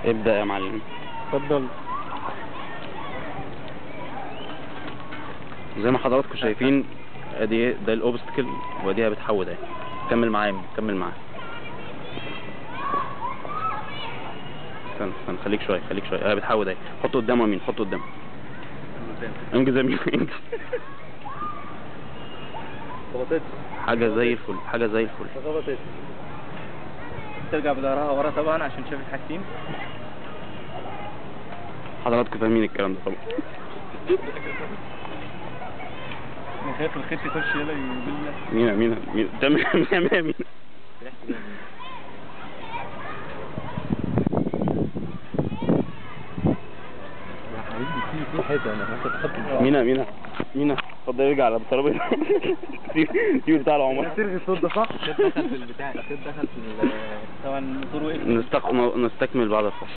ابدأ يا معلم اتفضل زي ما حضراتكم شايفين ادي ده الاوبستكل واديها بتحود اهي كمل معايا كمل معايا استنى استنى خليك شويه خليك شويه اه بتحود اهي حطه قدامه يمين حطه قدامه انجز يمين انجز خبطت حاجه زي الفل حاجه زي الفل خبطت ترجع بظهرها ورا طبعا عشان تشوف الحاجتين حضراتكم فاهمين الكلام ده طبعا انا خايف الخيط يخش يلا يبلنا مين مين مين تمام تمام مين يا حبيبي في في حته انا هاخد خط مينا مينا مينا اتفضل ارجع على الترابيزه سيب سيب بتاع العمر ترغي الصوت ده صح؟ الخيط دخل في البتاع الخيط دخل في ال- طبعا الموتور وقف نستق... نستكمل بعد الفصل